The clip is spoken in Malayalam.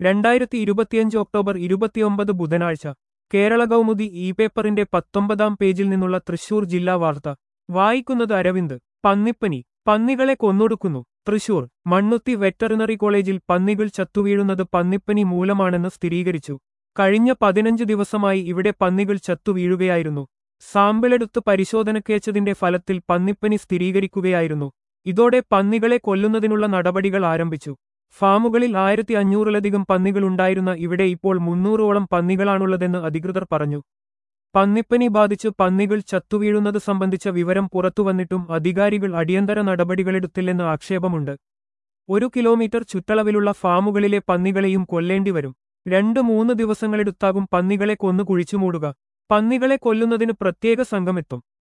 രണ്ടായിരത്തി ഇരുപത്തിയഞ്ച് ഒക്ടോബർ ഇരുപത്തിയൊമ്പത് ബുധനാഴ്ച കേരള കൗമുദി ഇ പേപ്പറിന്റെ പത്തൊമ്പതാം പേജിൽ നിന്നുള്ള തൃശൂർ ജില്ലാ വാർത്ത വായിക്കുന്നത് അരവിന്ദ് പന്നിപ്പനി പന്നികളെ കൊന്നൊടുക്കുന്നു തൃശൂർ മണ്ണുത്തി വെറ്ററിനറി കോളേജിൽ പന്നികൾ ചത്തുവീഴുന്നത് പന്നിപ്പനി മൂലമാണെന്ന് സ്ഥിരീകരിച്ചു കഴിഞ്ഞ പതിനഞ്ച് ദിവസമായി ഇവിടെ പന്നികൾ ചത്തുവീഴുകയായിരുന്നു സാമ്പിളെടുത്ത് പരിശോധനക്കേച്ചതിന്റെ ഫലത്തിൽ പന്നിപ്പനി സ്ഥിരീകരിക്കുകയായിരുന്നു ഇതോടെ പന്നികളെ കൊല്ലുന്നതിനുള്ള നടപടികൾ ആരംഭിച്ചു ഫാമുകളിൽ ആയിരത്തി അഞ്ഞൂറിലധികം പന്നികളുണ്ടായിരുന്ന ഇവിടെ ഇപ്പോൾ മുന്നൂറോളം പന്നികളാണുള്ളതെന്ന് അധികൃതർ പറഞ്ഞു പന്നിപ്പനി ബാധിച്ച് പന്നികൾ ചത്തുവീഴുന്നത് സംബന്ധിച്ച വിവരം പുറത്തുവന്നിട്ടും അധികാരികൾ അടിയന്തര നടപടികളെടുത്തില്ലെന്ന് ആക്ഷേപമുണ്ട് ഒരു കിലോമീറ്റർ ചുറ്റളവിലുള്ള ഫാമുകളിലെ പന്നികളെയും കൊല്ലേണ്ടിവരും രണ്ട് മൂന്ന് ദിവസങ്ങളെടുത്താകും പന്നികളെ കൊന്നു കുഴിച്ചുമൂടുക പന്നികളെ കൊല്ലുന്നതിന് പ്രത്യേക സംഘമെത്തും